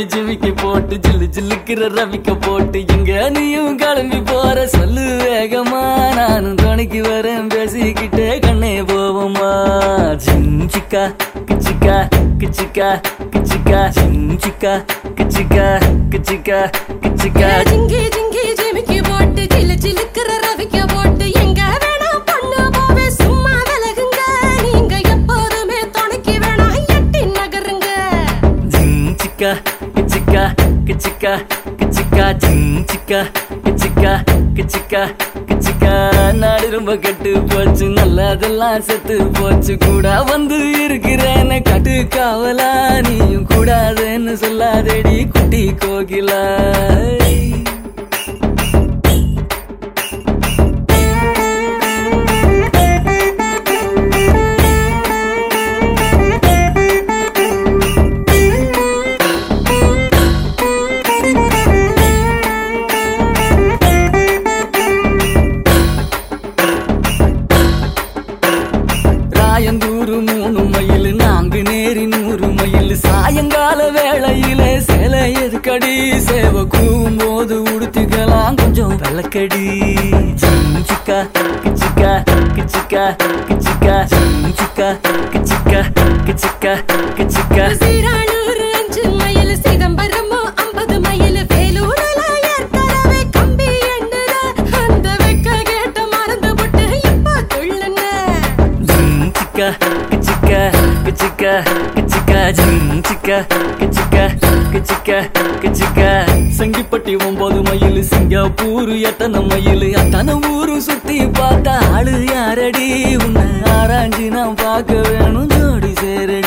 ஜிமிக்கி போட்டு ஜில்லு ஜில்லுக்கிற ரவிக்க போட்டு எங்க நீயும் கிளம்பி போற சொல்லு வேகமா நானும் துணைக்கு வரேன் பேசிக்கிட்டே கண்ணே போவோமா ஜிஞ்சிக்கா கிச்சிக்கா கிச்சிக்கா கிச்சிக்கா ஜிஞ்சிக்கா கிச்சிக்கா கிச்சிக்கா கிச்சிக்கா ஜிங்கி ஜிங்கி ஜிமிக்கி போட்டு சிலு சிலுக்குற ரவிக்க போட்டு எங்க வேணா பொண்ணு போவே சும்மா விலகுங்க நீங்க எப்போதுமே துணைக்கு வேணா எட்டி நகருங்க ஜிஞ்சிக்கா கிச்சிக்கா கிச்சிக்கா கிச்சிக்கா ஜிஞ்சிக்கா கிச்சிக்கா கிச்சிக்கா கிச்சிக்கா நாடு ரொம்ப கெட்டு போச்சு நல்லதெல்லாம் செத்து போச்சு கூட வந்து இருக்கிறேன்னு கட்டு காவலா நீயும் கூடாதுன்னு சொல்லாதேடி குட்டி கோகிலா ராயந்தூரு மூணு மைல் நான்கு நேரி நூறு மைல் சாயங்கால வேளையில சேலை எதுக்கடி சேவை கூவும் போது உடுத்துக்கலாம் கொஞ்சம் விளக்கடி சிக்கா கிச்சிக்கா கிச்சிக்கா கிச்சிக்கா சிக்கா கிச்சிக்கா கிச்சிக்கா கிச்சிக்கா சீரானூர் அஞ்சு மைல் சிதம்பரமோ ஐம்பது மைல் வேலூர்ல ஏற்கனவே கம்பி எண்ணுற அந்த வெக்க கேட்ட மறந்து விட்டு இப்ப துள்ளுன சிக்கா கிச்சிக்கா கிச்சிக்கா கிச்சிக்கா சிக்கா கிச்சிக்கா கிச்சிக்கா கிச்சிக்கா சங்கிப்பட்டி ஒன்பது மைல் சிங்கப்பூர் எத்தனை மைல் அத்தனை ஊரு சுத்தி பார்த்தா ஆளு யாரடி உன்னை ஆராய்ஞ்சு நான் பார்க்க வேணும் ஜோடி சேரடி